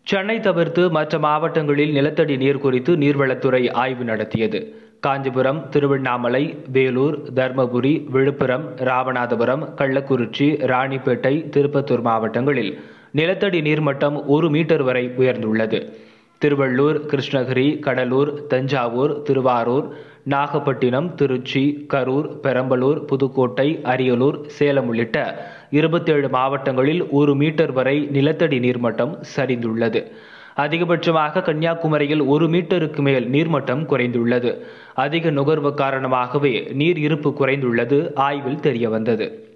சென்னை தவிர்த்து மற்ற மாவட்டங்களில் நிலத்தடி நீர் குறித்து நீர்வளத்துறை ஆய்வு நடத்தியது காஞ்சிபுரம் திருவண்ணாமலை வேலூர் தர்மபுரி விழுப்புரம் ராமநாதபுரம் கள்ளக்குறிச்சி ராணிப்பேட்டை திருப்பத்தூர் மாவட்டங்களில் நிலத்தடி நீர்மட்டம் ஒரு மீட்டர் வரை உயர்ந்துள்ளது திருவள்ளூர் கிருஷ்ணகிரி கடலூர் தஞ்சாவூர் திருவாரூர் நாகப்பட்டினம் திருச்சி கரூர் பெரம்பலூர் புதுக்கோட்டை அரியலூர் சேலம் உள்ளிட்ட இருபத்தேழு மாவட்டங்களில் ஒரு மீட்டர் வரை நிலத்தடி நீர்மட்டம் சரிந்துள்ளது அதிகபட்சமாக கன்னியாகுமரியில் ஒரு மீட்டருக்கு மேல் நீர்மட்டம் குறைந்துள்ளது அதிக நுகர்வு காரணமாகவே நீர் இருப்பு குறைந்துள்ளது ஆய்வில் தெரிய வந்தது